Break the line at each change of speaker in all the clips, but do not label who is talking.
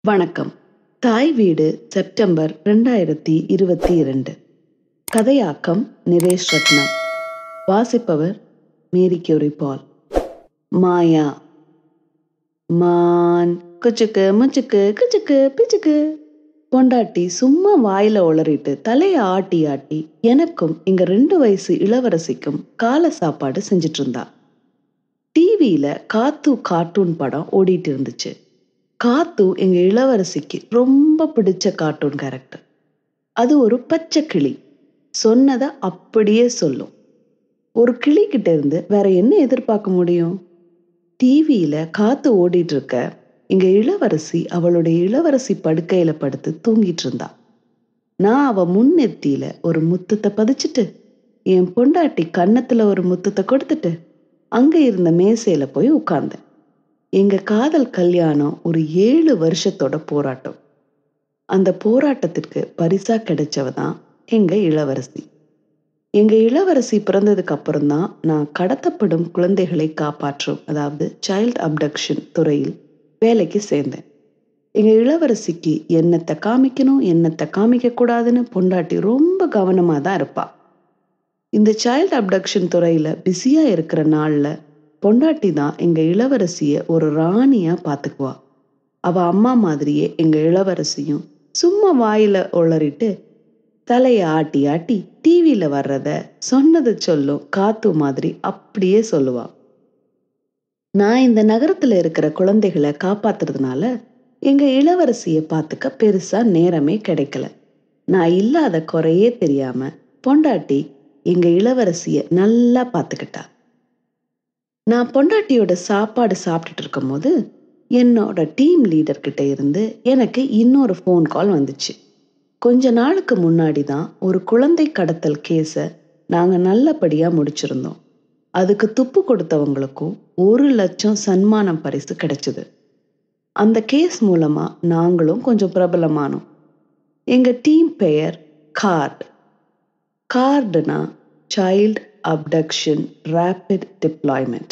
வணக்கம் தாய் வீடு செப்டம்பர் ரெண்டாயிரத்தி இருபத்தி இரண்டு கதையாக்கம் நிரேஷ் ரத்னம் வாசிப்பவர் மேரி கியூரி பால் மாயா மான் குச்சுக்கு முச்சுக்கு குச்சுக்கு பிச்சுக்கு பொண்டாட்டி சும்மா வாயில உளறிட்டு தலையை ஆட்டி ஆட்டி எனக்கும் இங்க ரெண்டு வயசு இளவரசிக்கும் காலை சாப்பாடு செஞ்சிட்டு இருந்தா டிவியில காத்து கார்ட்டூன் படம் ஓடிட்டு இருந்துச்சு காத்து எங்க இளவரசிக்கு ரொம்ப பிடிச்ச கார்ட்டூன் கேரக்டர் அது ஒரு பச்சை கிளி சொன்னதை அப்படியே சொல்லும் ஒரு கிளி கிட்ட இருந்து வேற என்ன எதிர்பார்க்க முடியும் டிவியில காத்து ஓடிட்டு இருக்க இங்க இளவரசி அவளுடைய இளவரசி படுக்கையில படுத்து தூங்கிட்டு இருந்தா நான் அவ முன்னெத்தியில ஒரு முத்தத்தை பதிச்சுட்டு என் பொண்டாட்டி கன்னத்துல ஒரு முத்தத்தை கொடுத்துட்டு அங்க இருந்த மேசையில போய் உட்கார்ந்தேன் எங்க காதல் கல்யாணம் ஒரு ஏழு வருஷத்தோட போராட்டம் அந்த போராட்டத்திற்கு பரிசா கிடைச்சவ தான் எங்க இளவரசி எங்க இளவரசி பிறந்ததுக்கு அப்புறம் தான் நான் கடத்தப்படும் குழந்தைகளை காப்பாற்றும் அதாவது சைல்ட் அப்டக்ஷன் துறையில் வேலைக்கு சேர்ந்தேன் எங்க இளவரசிக்கு என்னத்தை காமிக்கணும் என்னத்தை காமிக்க கூடாதுன்னு பொண்டாட்டி ரொம்ப கவனமா தான் இருப்பா இந்த சைல்ட் அப்டக்ஷன் துறையில பிஸியா இருக்கிற நாள்ல பொண்டாட்டி தான் எங்க இளவரசிய ஒரு ராணியா பாத்துக்குவா அவ அம்மா மாதிரியே எங்க இளவரசியும் சும்மா வாயில உளறிட்டு தலைய ஆட்டி ஆட்டி டிவியில வர்றத சொன்னதை சொல்லும் காத்து மாதிரி அப்படியே சொல்லுவா நான் இந்த நகரத்துல இருக்கிற குழந்தைகளை காப்பாத்துறதுனால எங்க இளவரசிய பாத்துக்க பெருசா நேரமே கிடைக்கல நான் இல்லாத குறையே தெரியாம பொண்டாட்டி எங்க இளவரசிய நல்லா பாத்துக்கிட்டா நான் பொண்டாட்டியோட சாப்பாடு சாப்பிட்டுட்டு இருக்கும்போது என்னோட டீம் லீடர் கிட்ட இருந்து எனக்கு இன்னொரு ஃபோன் கால் வந்துச்சு கொஞ்ச நாளுக்கு முன்னாடி தான் ஒரு குழந்தை கடத்தல் கேஸை நாங்கள் நல்லபடியாக முடிச்சிருந்தோம் அதுக்கு துப்பு கொடுத்தவங்களுக்கும் ஒரு லட்சம் சன்மானம் பரிசு கிடைச்சது அந்த கேஸ் மூலமாக நாங்களும் கொஞ்சம் பிரபலமானோம் எங்கள் டீம் பெயர் கார்டு கார்டுனா சைல்ட் அப்டக்ஷன் ரேபிட் டிப்ளாய்மெண்ட்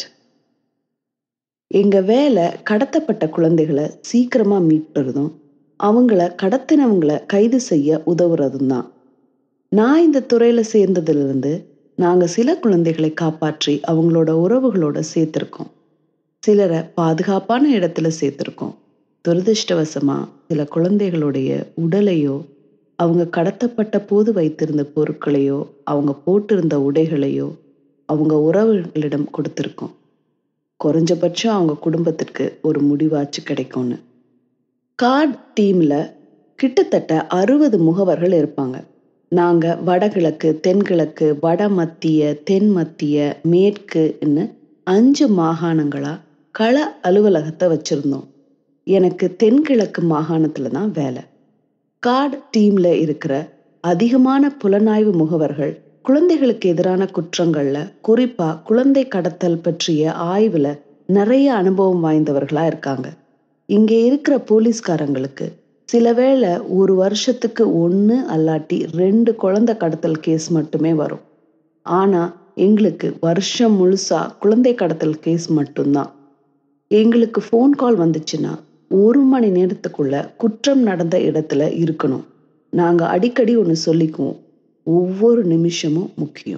எங்க வேலை கடத்தப்பட்ட குழந்தைகளை சீக்கிரமா மீட்பதும் அவங்கள கடத்தினவங்களை கைது செய்ய உதவுறதும் தான் நான் இந்த துறையில சேர்ந்ததிலிருந்து நாங்க சில குழந்தைகளை காப்பாற்றி அவங்களோட உறவுகளோட சேர்த்திருக்கோம் சிலரை பாதுகாப்பான இடத்துல சேர்த்திருக்கோம் துரதிருஷ்டவசமா சில குழந்தைகளுடைய உடலையோ அவங்க கடத்தப்பட்ட போது வைத்திருந்த பொருட்களையோ அவங்க போட்டிருந்த உடைகளையோ அவங்க உறவுகளிடம் கொடுத்துருக்கோம் குறைஞ்சபட்சம் அவங்க குடும்பத்திற்கு ஒரு முடிவாச்சு கிடைக்கும்னு கார்ட் டீம்ல கிட்டத்தட்ட அறுபது முகவர்கள் இருப்பாங்க நாங்க வடகிழக்கு தென்கிழக்கு வட மத்திய தென் மத்திய மேற்குன்னு அஞ்சு மாகாணங்களா கள அலுவலகத்தை வச்சிருந்தோம் எனக்கு தென்கிழக்கு மாகாணத்துல தான் வேலை கார்டு டீம்ல இருக்கிற அதிகமான புலனாய்வு முகவர்கள் குழந்தைகளுக்கு எதிரான குற்றங்கள்ல குறிப்பா குழந்தை கடத்தல் பற்றிய ஆய்வுல நிறைய அனுபவம் வாய்ந்தவர்களா இருக்காங்க இங்க இருக்கிற போலீஸ்காரங்களுக்கு சில வேளை ஒரு வருஷத்துக்கு ஒன்று அல்லாட்டி ரெண்டு குழந்தை கடத்தல் கேஸ் மட்டுமே வரும் ஆனா எங்களுக்கு வருஷம் முழுசா குழந்தை கடத்தல் கேஸ் மட்டும்தான் எங்களுக்கு ஃபோன் கால் வந்துச்சுன்னா ஒரு மணி நேரத்துக்குள்ள குற்றம் நடந்த இடத்துல இருக்கணும் நாங்க அடிக்கடி ஒன்று சொல்லிக்குவோம் ஒவ்வொரு நிமிஷமும் முக்கியம்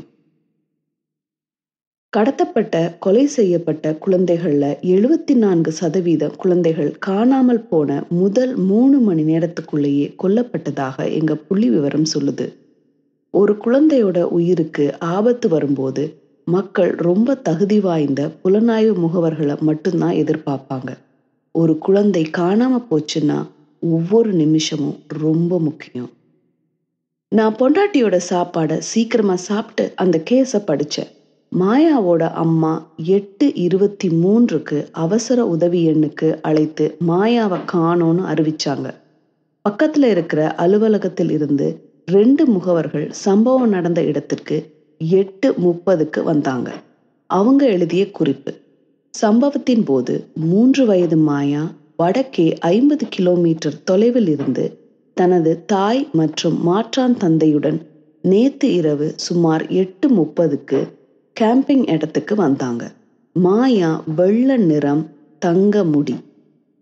கடத்தப்பட்ட கொலை செய்யப்பட்ட குழந்தைகள்ல எழுபத்தி நான்கு சதவீதம் குழந்தைகள் காணாமல் போன முதல் மூணு மணி நேரத்துக்குள்ளேயே கொல்லப்பட்டதாக எங்க புள்ளி விவரம் சொல்லுது ஒரு குழந்தையோட உயிருக்கு ஆபத்து வரும்போது மக்கள் ரொம்ப தகுதி வாய்ந்த புலனாய்வு முகவர்களை மட்டும்தான் எதிர்பார்ப்பாங்க ஒரு குழந்தை காணாம போச்சுன்னா ஒவ்வொரு நிமிஷமும் ரொம்ப முக்கியம் நான் பொண்டாட்டியோட சாப்பாடை சீக்கிரமா சாப்பிட்டு அந்த கேஸை படிச்சேன் மாயாவோட அம்மா எட்டு இருபத்தி மூன்றுக்கு அவசர உதவி எண்ணுக்கு அழைத்து மாயாவை காணோன்னு அறிவிச்சாங்க பக்கத்துல இருக்கிற அலுவலகத்தில் இருந்து ரெண்டு முகவர்கள் சம்பவம் நடந்த இடத்திற்கு எட்டு முப்பதுக்கு வந்தாங்க அவங்க எழுதிய குறிப்பு சம்பவத்தின் போது மூன்று வயது மாயா வடக்கே ஐம்பது கிலோமீட்டர் தொலைவில் இருந்து தனது தாய் மற்றும் மாற்றான் தந்தையுடன் நேத்து இரவு சுமார் எட்டு முப்பதுக்கு கேம்பிங் இடத்துக்கு வந்தாங்க மாயா வெள்ள நிறம் தங்க முடி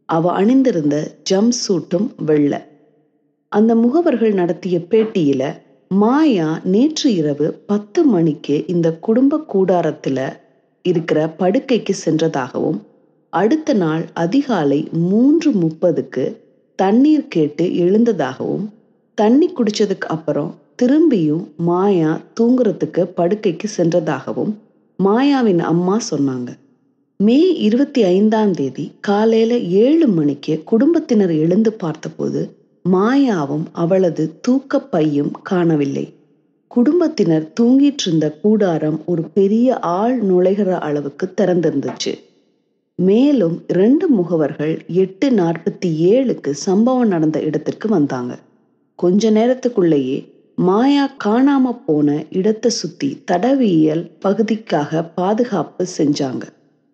அவ அணிந்திருந்த ஜம்ப் சூட்டும் வெள்ளை அந்த முகவர்கள் நடத்திய பேட்டியில மாயா நேற்று இரவு பத்து மணிக்கு இந்த குடும்ப கூடாரத்துல இருக்கிற படுக்கைக்கு சென்றதாகவும் அடுத்த நாள் அதிகாலை மூன்று முப்பதுக்கு தண்ணீர் கேட்டு எழுந்ததாகவும் தண்ணி குடிச்சதுக்கு அப்புறம் திரும்பியும் மாயா தூங்குறதுக்கு படுக்கைக்கு சென்றதாகவும் மாயாவின் அம்மா சொன்னாங்க மே இருபத்தி ஐந்தாம் தேதி காலையில ஏழு மணிக்கு குடும்பத்தினர் எழுந்து பார்த்தபோது மாயாவும் அவளது தூக்க பையும் காணவில்லை குடும்பத்தினர் தூங்கிட்டு இருந்த கூடாரம் ஒரு பெரிய ஆள் நுழைகிற அளவுக்கு திறந்திருந்துச்சு மேலும் ரெண்டு முகவர்கள் எட்டு நாற்பத்தி ஏழுக்கு சம்பவம் நடந்த இடத்திற்கு வந்தாங்க கொஞ்ச நேரத்துக்குள்ளேயே மாயா காணாம போன இடத்தை சுத்தி தடவியல் பகுதிக்காக பாதுகாப்பு செஞ்சாங்க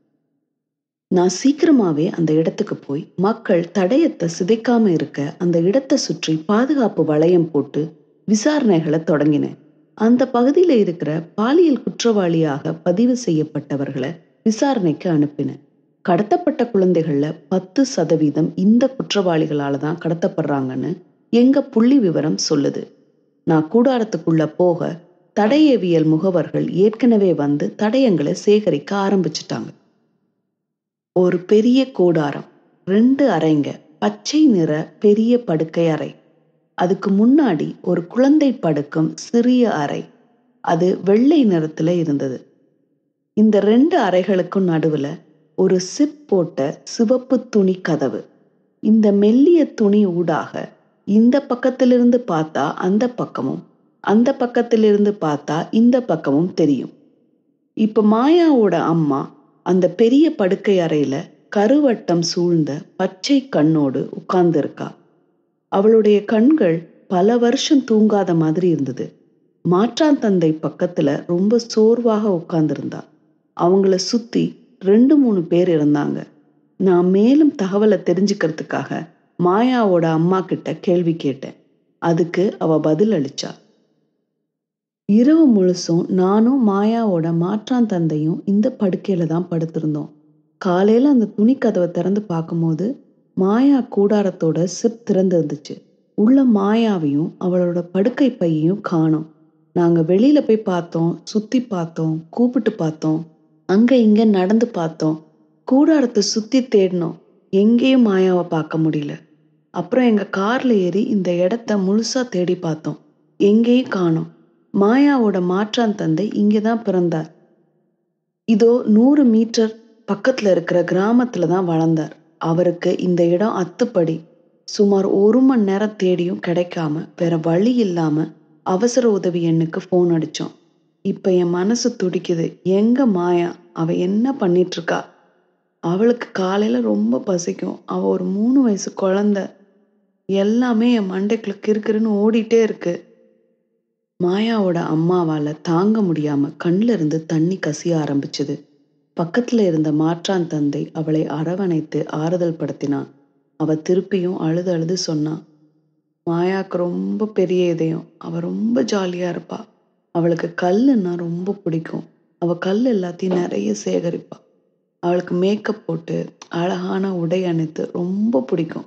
நான் சீக்கிரமாவே அந்த இடத்துக்கு போய் மக்கள் தடயத்தை சிதைக்காம இருக்க அந்த இடத்தை சுற்றி பாதுகாப்பு வளையம் போட்டு விசாரணைகளை தொடங்கினேன் அந்த பகுதியில இருக்கிற பாலியல் குற்றவாளியாக பதிவு செய்யப்பட்டவர்களை விசாரணைக்கு அனுப்பினேன் கடத்தப்பட்ட குழந்தைகள்ல பத்து சதவீதம் இந்த குற்றவாளிகளால தான் கடத்தப்படுறாங்கன்னு எங்க புள்ளி விவரம் சொல்லுது நான் கூடாரத்துக்குள்ள போக தடயவியல் முகவர்கள் ஏற்கனவே வந்து தடயங்களை சேகரிக்க ஆரம்பிச்சிட்டாங்க ஒரு பெரிய கூடாரம் ரெண்டு அறைங்க பச்சை நிற பெரிய படுக்கை அறை அதுக்கு முன்னாடி ஒரு குழந்தை படுக்கும் சிறிய அறை அது வெள்ளை நிறத்துல இருந்தது இந்த ரெண்டு அறைகளுக்கும் நடுவுல ஒரு சிப் போட்ட சிவப்பு துணி கதவு இந்த மெல்லிய துணி ஊடாக இந்த பக்கத்திலிருந்து பார்த்தா அந்த பக்கமும் அந்த பக்கத்திலிருந்து பார்த்தா இந்த பக்கமும் தெரியும் இப்ப மாயாவோட அம்மா அந்த பெரிய படுக்கை அறையில கருவட்டம் சூழ்ந்த பச்சை கண்ணோடு உட்கார்ந்திருக்கா அவளுடைய கண்கள் பல வருஷம் தூங்காத மாதிரி இருந்தது மாற்றான் தந்தை பக்கத்துல ரொம்ப சோர்வாக உட்கார்ந்திருந்தா அவங்கள சுத்தி ரெண்டு மூணு பேர் இருந்தாங்க நான் மேலும் தகவலை தெரிஞ்சுக்கிறதுக்காக மாயாவோட அம்மா கிட்ட கேள்வி கேட்டேன் அதுக்கு அவ பதில் அளிச்சா இரவு முழுசும் நானும் மாயாவோட மாற்றான் தந்தையும் இந்த படுக்கையில தான் படுத்திருந்தோம் காலையில அந்த துணி கதவை திறந்து பார்க்கும்போது மாயா கூடாரத்தோட சிப் திறந்து இருந்துச்சு உள்ள மாயாவையும் அவளோட படுக்கை பையையும் காணோம் நாங்க வெளியில போய் பார்த்தோம் சுத்தி பார்த்தோம் கூப்பிட்டு பார்த்தோம் அங்க இங்க நடந்து பார்த்தோம் கூடாரத்தை சுத்தி தேடினோம் எங்கேயும் மாயாவை பார்க்க முடியல அப்புறம் எங்க கார்ல ஏறி இந்த இடத்த முழுசா தேடி பார்த்தோம் எங்கேயும் காணோம் மாயாவோட மாற்றான் தந்தை இங்கதான் பிறந்தார் இதோ நூறு மீட்டர் பக்கத்துல இருக்கிற கிராமத்துல தான் வளர்ந்தார் அவருக்கு இந்த இடம் அத்துப்படி சுமார் ஒரு மணி நேரம் தேடியும் கிடைக்காம வேற வழி இல்லாம அவசர உதவி எண்ணுக்கு ஃபோன் அடிச்சோம் இப்ப என் மனசு துடிக்குது எங்க மாயா அவ என்ன பண்ணிட்டு இருக்கா அவளுக்கு காலையில ரொம்ப பசிக்கும் அவ ஒரு மூணு வயசு குழந்தை எல்லாமே என் மண்டைக்குள்ள கிறுக்கிறுன்னு ஓடிட்டே இருக்கு மாயாவோட அம்மாவால தாங்க முடியாம கண்ல இருந்து தண்ணி கசிய ஆரம்பிச்சது பக்கத்துல இருந்த மாற்றான் தந்தை அவளை அரவணைத்து ஆறுதல் படுத்தினான் அவ திருப்பியும் அழுது அழுது சொன்னான் மாயாக்கு ரொம்ப பெரிய இதயம் அவ ரொம்ப ஜாலியா இருப்பா அவளுக்கு கல்லுன்னா ரொம்ப பிடிக்கும் அவ கல் எல்லாத்தையும் நிறைய சேகரிப்பா அவளுக்கு மேக்கப் போட்டு அழகான உடை அணித்து ரொம்ப பிடிக்கும்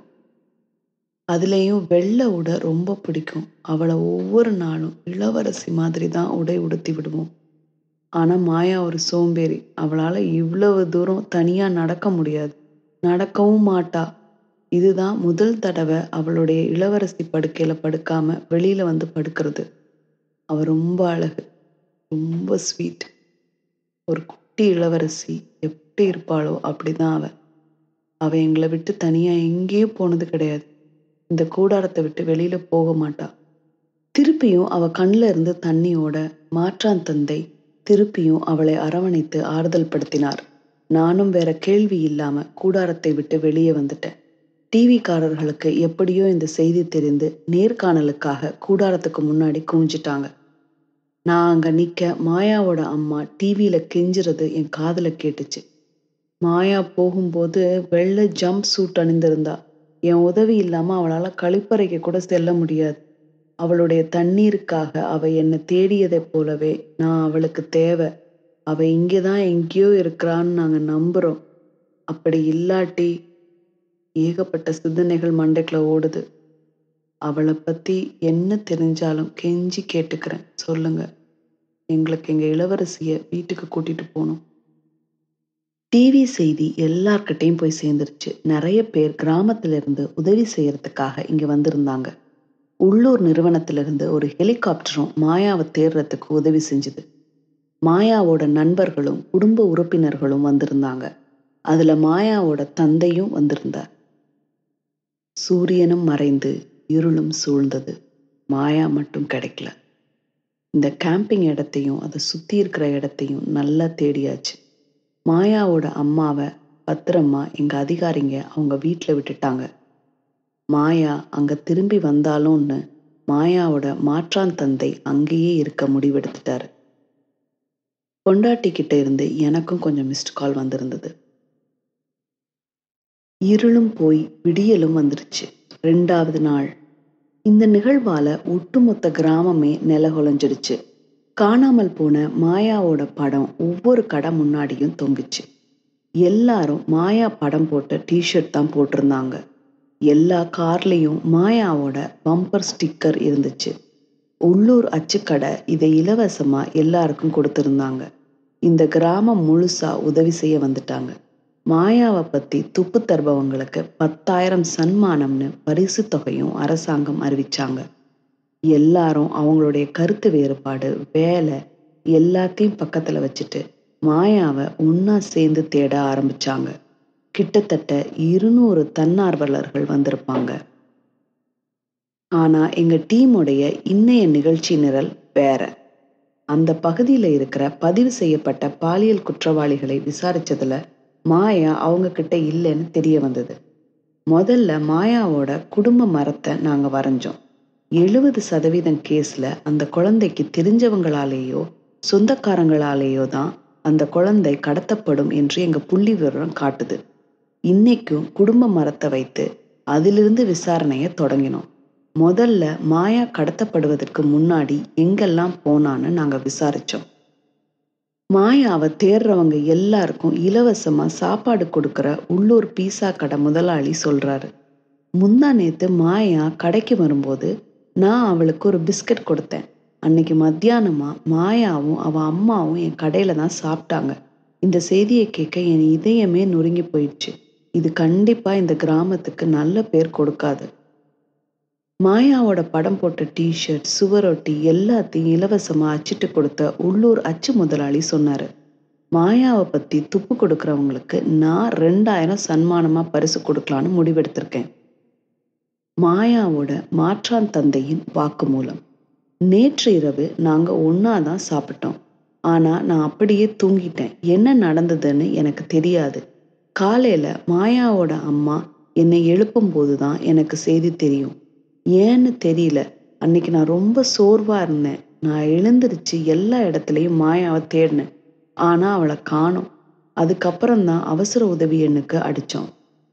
அதுலேயும் வெள்ளை உடை ரொம்ப பிடிக்கும் அவளை ஒவ்வொரு நாளும் இளவரசி மாதிரி தான் உடை உடுத்தி விடுவோம் ஆனா மாயா ஒரு சோம்பேறி அவளால இவ்வளவு தூரம் தனியா நடக்க முடியாது நடக்கவும் மாட்டா இதுதான் முதல் தடவை அவளுடைய இளவரசி படுக்கையில படுக்காம வெளியில வந்து படுக்கிறது அவ ரொம்ப அழகு ரொம்ப ஸ்வீட் ஒரு குட்டி இளவரசி எப்படி இருப்பாளோ அப்படிதான் அவ அவ எங்களை விட்டு தனியா எங்கேயும் போனது கிடையாது இந்த கூடாரத்தை விட்டு வெளியில போக மாட்டா திருப்பியும் அவ கண்ல இருந்து தண்ணியோட மாற்றான் தந்தை திருப்பியும் அவளை அரவணைத்து ஆறுதல் படுத்தினார் நானும் வேற கேள்வி இல்லாம கூடாரத்தை விட்டு வெளியே வந்துட்டேன் டிவிக்காரர்களுக்கு எப்படியோ இந்த செய்தி தெரிந்து நேர்காணலுக்காக கூடாரத்துக்கு முன்னாடி குமிஞ்சிட்டாங்க நான் அங்க நிக்க மாயாவோட அம்மா டிவியில கெஞ்சுறது என் காதுல கேட்டுச்சு மாயா போகும்போது வெள்ளை ஜம்ப் சூட் அணிந்திருந்தா என் உதவி இல்லாம அவளால கழிப்பறைக்கு கூட செல்ல முடியாது அவளுடைய தண்ணீருக்காக அவ என்னை தேடியதைப் போலவே நான் அவளுக்கு தேவை அவ இங்கேதான் எங்கேயோ இருக்கிறான்னு நாங்க நம்புறோம் அப்படி இல்லாட்டி ஏகப்பட்ட சிந்தனைகள் மண்டைக்குள்ள ஓடுது அவளை பத்தி என்ன தெரிஞ்சாலும் கெஞ்சி கேட்டுக்கிறேன் சொல்லுங்க எங்களுக்கு எங்க இளவரசிய வீட்டுக்கு கூட்டிட்டு போகணும் டிவி செய்தி எல்லார்கிட்டையும் போய் சேர்ந்துருச்சு நிறைய பேர் கிராமத்துல இருந்து உதவி செய்யறதுக்காக இங்க வந்திருந்தாங்க உள்ளூர் நிறுவனத்திலிருந்து ஒரு ஹெலிகாப்டரும் மாயாவை தேடுறதுக்கு உதவி செஞ்சுது மாயாவோட நண்பர்களும் குடும்ப உறுப்பினர்களும் வந்திருந்தாங்க அதுல மாயாவோட தந்தையும் வந்திருந்தார் சூரியனும் மறைந்து இருளும் சூழ்ந்தது மாயா மட்டும் கிடைக்கல இந்த கேம்பிங் இடத்தையும் அதை சுத்தி இருக்கிற இடத்தையும் நல்லா தேடியாச்சு மாயாவோட அம்மாவை பத்திரமா எங்க அதிகாரிங்க அவங்க வீட்டில் விட்டுட்டாங்க மாயா அங்க திரும்பி வந்தாலும்னு மாயாவோட மாற்றான் தந்தை அங்கேயே இருக்க முடிவெடுத்துட்டாரு பொண்டாட்டி கிட்ட இருந்து எனக்கும் கொஞ்சம் மிஸ்ட் கால் வந்திருந்தது இருளும் போய் விடியலும் வந்துருச்சு ரெண்டாவது நாள் இந்த நிகழ்வால ஒட்டுமொத்த கிராமமே நிலகுலைஞ்சிடுச்சு காணாமல் போன மாயாவோட படம் ஒவ்வொரு கடை முன்னாடியும் தொங்குச்சு எல்லாரும் மாயா படம் போட்ட டிஷர்ட் தான் போட்டிருந்தாங்க எல்லா கார்லேயும் மாயாவோட பம்பர் ஸ்டிக்கர் இருந்துச்சு உள்ளூர் அச்சுக்கடை இதை இலவசமா எல்லாருக்கும் கொடுத்திருந்தாங்க இந்த கிராமம் முழுசா உதவி செய்ய வந்துட்டாங்க மாயாவை பத்தி துப்பு தருபவங்களுக்கு பத்தாயிரம் சன்மானம்னு பரிசு தொகையும் அரசாங்கம் அறிவிச்சாங்க எல்லாரும் அவங்களுடைய கருத்து வேறுபாடு வேலை எல்லாத்தையும் பக்கத்துல வச்சுட்டு மாயாவை ஒன்னா சேர்ந்து தேட ஆரம்பிச்சாங்க கிட்டத்தட்ட இருநூறு தன்னார்வலர்கள் வந்திருப்பாங்க ஆனா எங்க டீமுடைய இன்னைய நிகழ்ச்சி நிரல் வேற அந்த பகுதியில இருக்கிற பதிவு செய்யப்பட்ட பாலியல் குற்றவாளிகளை விசாரிச்சதுல மாயா அவங்க கிட்ட இல்லைன்னு தெரிய வந்தது முதல்ல மாயாவோட குடும்ப மரத்தை நாங்க வரைஞ்சோம் எழுபது சதவீதம் கேஸ்ல அந்த குழந்தைக்கு தெரிஞ்சவங்களாலேயோ சொந்தக்காரங்களாலேயோ தான் அந்த குழந்தை கடத்தப்படும் என்று எங்க புள்ளி விவரம் காட்டுது இன்னைக்கும் குடும்ப மரத்தை வைத்து அதிலிருந்து விசாரணையை தொடங்கினோம் முதல்ல மாயா கடத்தப்படுவதற்கு முன்னாடி எங்கெல்லாம் போனான்னு நாங்க விசாரிச்சோம் மாயாவை தேடுறவங்க எல்லாருக்கும் இலவசமா சாப்பாடு கொடுக்கிற உள்ளூர் பீஸா கடை முதலாளி சொல்றாரு முந்தா நேத்து மாயா கடைக்கு வரும்போது நான் அவளுக்கு ஒரு பிஸ்கட் கொடுத்தேன் அன்னைக்கு மத்தியானமா மாயாவும் அவ அம்மாவும் என் கடையில தான் சாப்பிட்டாங்க இந்த செய்தியை கேட்க என் இதயமே நொறுங்கி போயிடுச்சு இது கண்டிப்பா இந்த கிராமத்துக்கு நல்ல பேர் கொடுக்காது மாயாவோட படம் போட்ட டிஷர்ட் சுவரொட்டி எல்லாத்தையும் இலவசமா அச்சிட்டு கொடுத்த உள்ளூர் அச்சு முதலாளி சொன்னாரு மாயாவை பத்தி துப்பு கொடுக்கறவங்களுக்கு நான் ரெண்டாயிரம் சன்மானமா பரிசு கொடுக்கலான்னு முடிவெடுத்திருக்கேன் மாயாவோட மாற்றான் தந்தையின் வாக்குமூலம் நேற்று இரவு நாங்க ஒன்னாதான் சாப்பிட்டோம் ஆனா நான் அப்படியே தூங்கிட்டேன் என்ன நடந்ததுன்னு எனக்கு தெரியாது காலையில மாயாவோட அம்மா என்னை எழுப்பும் போதுதான் எனக்கு செய்தி தெரியும் ஏன்னு தெரியல அன்னைக்கு நான் ரொம்ப சோர்வா இருந்தேன் நான் எழுந்திருச்சு எல்லா இடத்துலயும் மாயாவை தேடினேன் ஆனா அவளை காணோம் அதுக்கப்புறம் தான் அவசர உதவி எண்ணுக்கு அடிச்சோம்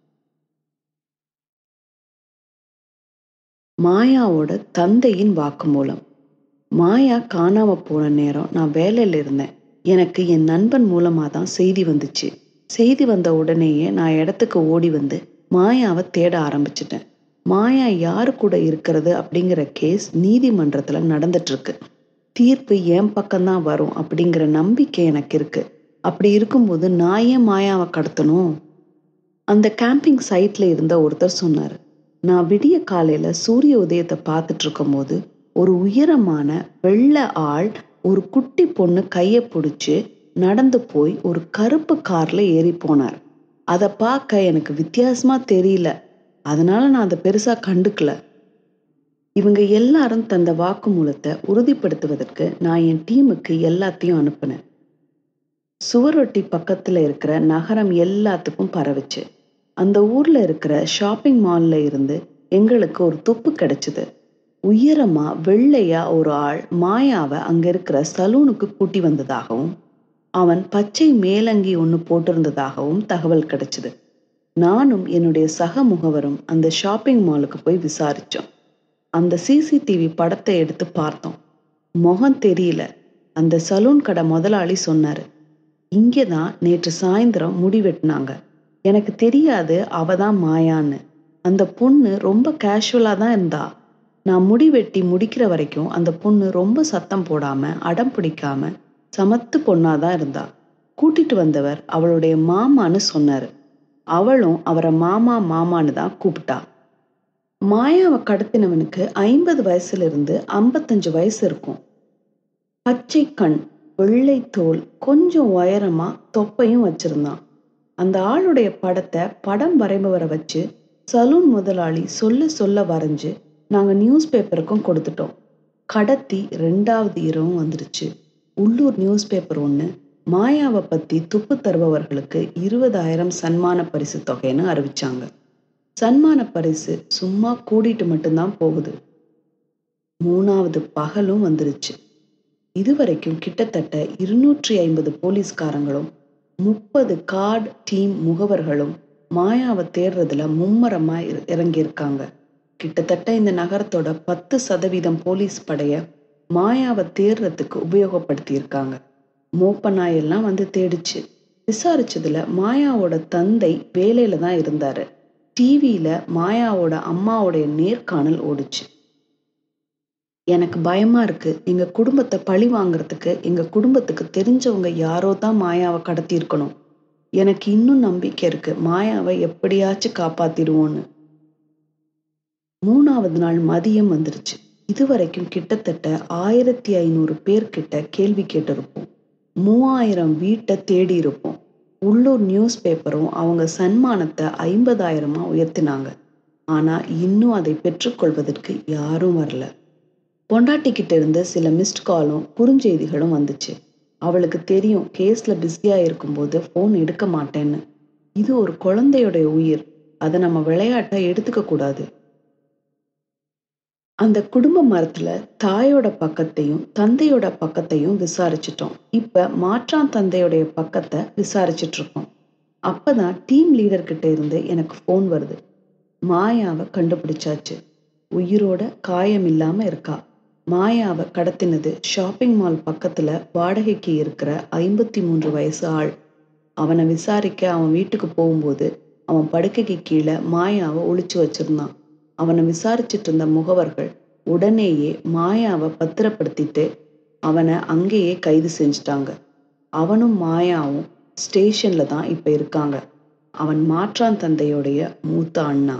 மாயாவோட தந்தையின் வாக்குமூலம் மாயா காணாம போன நேரம் நான் வேலையில இருந்தேன் எனக்கு என் நண்பன் மூலமா தான் செய்தி வந்துச்சு செய்தி வந்த உடனேயே நான் இடத்துக்கு ஓடி வந்து மாயாவை தேட ஆரம்பிச்சிட்டேன் மாயா யாரு கூட இருக்கிறது அப்படிங்கிற கேஸ் நீதிமன்றத்துல நடந்துட்டு இருக்கு தீர்ப்பு என் பக்கம்தான் வரும் அப்படிங்கிற நம்பிக்கை எனக்கு இருக்கு அப்படி இருக்கும்போது நான் ஏன் மாயாவை கடத்தணும் அந்த கேம்பிங் சைட்ல இருந்த ஒருத்தர் சொன்னாரு நான் விடிய காலையில சூரிய உதயத்தை பார்த்துட்டு இருக்கும்போது ஒரு உயரமான வெள்ளை ஆள் ஒரு குட்டி பொண்ணு கைய பிடிச்சு நடந்து போய் ஒரு கருப்பு கார்ல ஏறி போனார் அதை பார்க்க எனக்கு வித்தியாசமா தெரியல அதனால நான் அதை பெருசா கண்டுக்கல இவங்க எல்லாரும் தந்த வாக்குமூலத்தை உறுதிப்படுத்துவதற்கு நான் என் டீமுக்கு எல்லாத்தையும் அனுப்புனேன் சுவரொட்டி பக்கத்துல இருக்கிற நகரம் எல்லாத்துக்கும் பரவுச்சு அந்த ஊர்ல இருக்கிற ஷாப்பிங் மால்ல இருந்து எங்களுக்கு ஒரு துப்பு கிடைச்சது உயரமா வெள்ளையா ஒரு ஆள் மாயாவை அங்க இருக்கிற சலூனுக்கு கூட்டி வந்ததாகவும் அவன் பச்சை மேலங்கி ஒன்று போட்டிருந்ததாகவும் தகவல் கிடைச்சது நானும் என்னுடைய சக முகவரும் அந்த ஷாப்பிங் மாலுக்கு போய் விசாரிச்சோம் அந்த சிசிடிவி படத்தை எடுத்து பார்த்தோம் முகம் தெரியல அந்த சலூன் கடை முதலாளி சொன்னாரு இங்கே தான் நேற்று சாயந்தரம் முடி வெட்டினாங்க எனக்கு தெரியாது அவ தான் மாயான்னு அந்த பொண்ணு ரொம்ப கேஷுவலாக தான் இருந்தா நான் முடி வெட்டி முடிக்கிற வரைக்கும் அந்த பொண்ணு ரொம்ப சத்தம் போடாம அடம் பிடிக்காம சமத்து பொண்ணா தான் இருந்தா கூட்டிட்டு வந்தவர் அவளுடைய மாமான்னு சொன்னாரு அவளும் அவரை மாமா மாமான்னு தான் கூப்பிட்டா மாயாவை கடத்தினவனுக்கு ஐம்பது வயசுல இருந்து ஐம்பத்தஞ்சு வயசு இருக்கும் பச்சை கண் வெள்ளை தோல் கொஞ்சம் உயரமா தொப்பையும் வச்சிருந்தான் அந்த ஆளுடைய படத்தை படம் வரைபவரை வச்சு சலூன் முதலாளி சொல்ல சொல்ல வரைஞ்சு நாங்கள் நியூஸ் பேப்பருக்கும் கொடுத்துட்டோம் கடத்தி ரெண்டாவது இரவும் வந்துருச்சு உள்ளூர் நியூஸ் பேப்பர் ஒன்று மாயாவை பற்றி துப்பு தருபவர்களுக்கு இருபதாயிரம் சன்மான பரிசு தொகைன்னு அறிவிச்சாங்க சன்மான பரிசு சும்மா கூடிட்டு மட்டும்தான் போகுது மூணாவது பகலும் வந்துருச்சு இதுவரைக்கும் கிட்டத்தட்ட இருநூற்றி ஐம்பது போலீஸ்காரங்களும் முப்பது கார்டு டீம் முகவர்களும் மாயாவை தேடுறதுல மும்மரமா இற- இறங்கியிருக்காங்க கிட்டத்தட்ட இந்த நகரத்தோட பத்து சதவீதம் போலீஸ் படைய மாயாவை தேடுறதுக்கு உபயோகப்படுத்தி இருக்காங்க மோப்ப நாயெல்லாம் வந்து தேடிச்சு விசாரிச்சதுல மாயாவோட தந்தை வேலையில தான் இருந்தாரு டிவியில மாயாவோட அம்மாவோடைய நேர்காணல் ஓடுச்சு எனக்கு பயமா இருக்கு எங்க குடும்பத்தை பழி வாங்குறதுக்கு எங்க குடும்பத்துக்கு தெரிஞ்சவங்க யாரோ தான் மாயாவை கடத்தி இருக்கணும் எனக்கு இன்னும் நம்பிக்கை இருக்கு மாயாவை எப்படியாச்சும் காப்பாத்திடுவோன்னு மூணாவது நாள் மதியம் வந்துருச்சு இதுவரைக்கும் கிட்டத்தட்ட ஆயிரத்தி ஐநூறு பேர்கிட்ட கேள்வி கேட்டிருப்போம் மூவாயிரம் வீட்டை தேடி இருப்போம் உள்ளூர் நியூஸ் பேப்பரும் அவங்க சன்மானத்தை ஐம்பதாயிரமா உயர்த்தினாங்க ஆனா இன்னும் அதை பெற்றுக்கொள்வதற்கு யாரும் வரல பொண்டாட்டிக்கிட்ட இருந்து சில மிஸ்ட் காலும் குறுஞ்செய்திகளும் வந்துச்சு அவளுக்கு தெரியும் கேஸ்ல பிஸியா இருக்கும்போது ஃபோன் எடுக்க மாட்டேன்னு இது ஒரு குழந்தையோட உயிர் அதை நம்ம விளையாட்டா எடுத்துக்க கூடாது அந்த குடும்ப மரத்துல தாயோட பக்கத்தையும் தந்தையோட பக்கத்தையும் விசாரிச்சிட்டோம் இப்ப மாற்றான் தந்தையோடைய பக்கத்தை விசாரிச்சிட்டு இருக்கோம் அப்பதான் டீம் லீடர் கிட்ட இருந்து எனக்கு ஃபோன் வருது மாயாவை கண்டுபிடிச்சாச்சு உயிரோட காயம் இல்லாம இருக்கா மாயாவை கடத்தினது ஷாப்பிங் மால் பக்கத்துல வாடகைக்கு இருக்கிற ஐம்பத்தி மூன்று வயசு ஆள் அவனை விசாரிக்க அவன் வீட்டுக்கு போகும்போது அவன் படுக்கைக்கு கீழே மாயாவை ஒளிச்சு வச்சிருந்தான் அவனை விசாரிச்சிட்டு இருந்த முகவர்கள் உடனேயே மாயாவை பத்திரப்படுத்திட்டு அவனை அங்கேயே கைது செஞ்சுட்டாங்க அவனும் மாயாவும் ஸ்டேஷன்ல தான் இப்ப இருக்காங்க அவன் மாற்றான் தந்தையோடைய மூத்த அண்ணா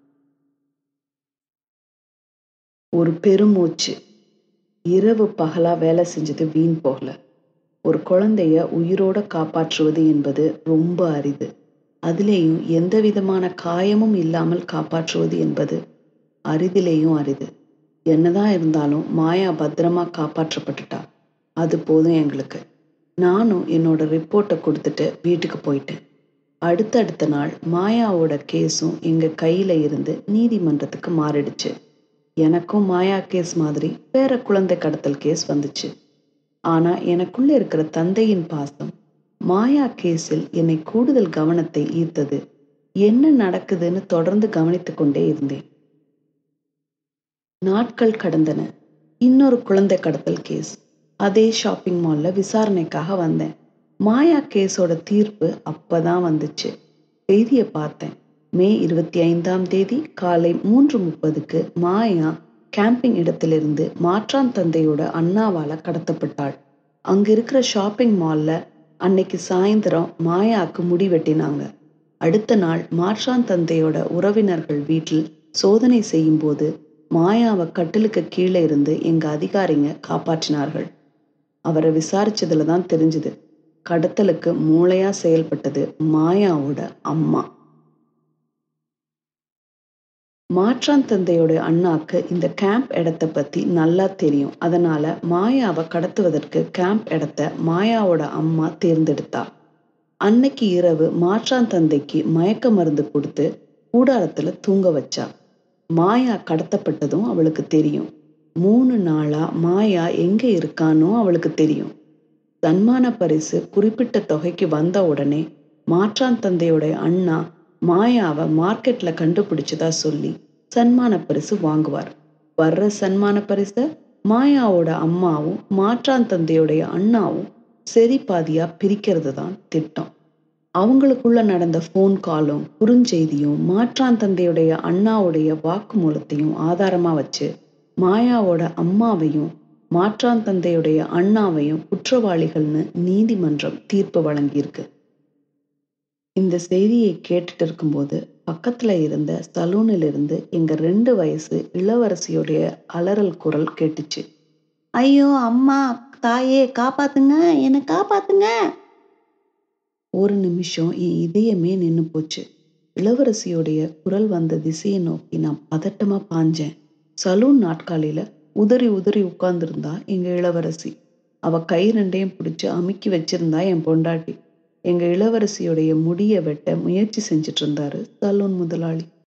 ஒரு பெருமூச்சு இரவு பகலா வேலை செஞ்சது வீண் போகல ஒரு குழந்தைய உயிரோட காப்பாற்றுவது என்பது ரொம்ப அரிது அதிலேயும் எந்த விதமான காயமும் இல்லாமல் காப்பாற்றுவது என்பது அரிதிலேயும் அரிது என்னதான் இருந்தாலும் மாயா பத்திரமா காப்பாற்றப்பட்டுட்டா அது போதும் எங்களுக்கு நானும் என்னோட ரிப்போர்ட்டை கொடுத்துட்டு வீட்டுக்கு போயிட்டேன் அடுத்தடுத்த நாள் மாயாவோட கேஸும் எங்க கையில இருந்து நீதிமன்றத்துக்கு மாறிடுச்சு எனக்கும் மாயா கேஸ் மாதிரி வேற குழந்தை கடத்தல் கேஸ் வந்துச்சு ஆனா எனக்குள்ள இருக்கிற தந்தையின் பாசம் மாயா கேஸில் என்னை கூடுதல் கவனத்தை ஈர்த்தது என்ன நடக்குதுன்னு தொடர்ந்து கவனித்துக் கொண்டே இருந்தேன் நாட்கள் கடந்தன இன்னொரு குழந்தை கடத்தல் கேஸ் அதே ஷாப்பிங் மால்ல விசாரணைக்காக வந்தேன் மாயா கேஸோட தீர்ப்பு அப்பதான் வந்துச்சு செய்தியை பார்த்தேன் மே இருபத்தி ஐந்தாம் தேதி காலை மூன்று முப்பதுக்கு மாயா கேம்பிங் இடத்திலிருந்து மாற்றான் தந்தையோட அண்ணாவால கடத்தப்பட்டாள் அங்க இருக்கிற ஷாப்பிங் மால்ல அன்னைக்கு சாயந்தரம் மாயாக்கு முடி வெட்டினாங்க அடுத்த நாள் மாற்றான் தந்தையோட உறவினர்கள் வீட்டில் சோதனை செய்யும்போது மாயாவை கட்டிலுக்கு கீழே இருந்து எங்க அதிகாரிங்க காப்பாற்றினார்கள் அவரை விசாரிச்சதுல தான் தெரிஞ்சது கடத்தலுக்கு மூளையா செயல்பட்டது மாயாவோட அம்மா மாற்றான் தந்தையோட அண்ணாக்கு இந்த கேம்ப் இடத்த பத்தி நல்லா தெரியும் அதனால மாயாவை கடத்துவதற்கு கேம்ப் இடத்த மாயாவோட அம்மா தேர்ந்தெடுத்தா அன்னைக்கு இரவு மாற்றான் தந்தைக்கு மயக்க மருந்து கொடுத்து கூடாரத்துல தூங்க வச்சா மாயா கடத்தப்பட்டதும் அவளுக்கு தெரியும் மூணு நாளா மாயா எங்க இருக்கானோ அவளுக்கு தெரியும் சன்மான பரிசு குறிப்பிட்ட தொகைக்கு வந்த உடனே மாற்றான் தந்தையோட அண்ணா மாயாவை மார்க்கெட்ல கண்டுபிடிச்சதா சொல்லி சன்மான பரிசு வாங்குவார் வர்ற சன்மான பரிசை மாயாவோட அம்மாவும் மாற்றான் தந்தையோடைய அண்ணாவும் சரி பாதியா பிரிக்கிறது தான் திட்டம் அவங்களுக்குள்ள நடந்த ஃபோன் காலும் குறுஞ்செய்தியும் மாற்றான் தந்தையுடைய அண்ணாவுடைய வாக்குமூலத்தையும் ஆதாரமா வச்சு மாயாவோட அம்மாவையும் மாற்றான் தந்தையுடைய அண்ணாவையும் குற்றவாளிகள்னு நீதிமன்றம் தீர்ப்பு வழங்கியிருக்கு இந்த செய்தியை கேட்டுட்டு இருக்கும்போது பக்கத்துல இருந்த சலூனில் இருந்து எங்க ரெண்டு வயசு இளவரசியுடைய அலறல் குரல் கேட்டுச்சு ஐயோ அம்மா தாயே காப்பாத்துங்க என்னை காப்பாத்துங்க ஒரு நிமிஷம் என் இதயமே நின்னு போச்சு இளவரசியுடைய குரல் வந்த திசையை நோக்கி நான் பதட்டமா பாஞ்சேன் சலூன் நாட்காலியில உதறி உதறி உட்கார்ந்திருந்தா எங்க இளவரசி அவ கை ரெண்டையும் பிடிச்சு அமுக்கி வச்சிருந்தா என் பொண்டாட்டி எங்க இளவரசியுடைய முடிய வெட்ட முயற்சி செஞ்சுட்டு இருந்தாரு சலூன் முதலாளி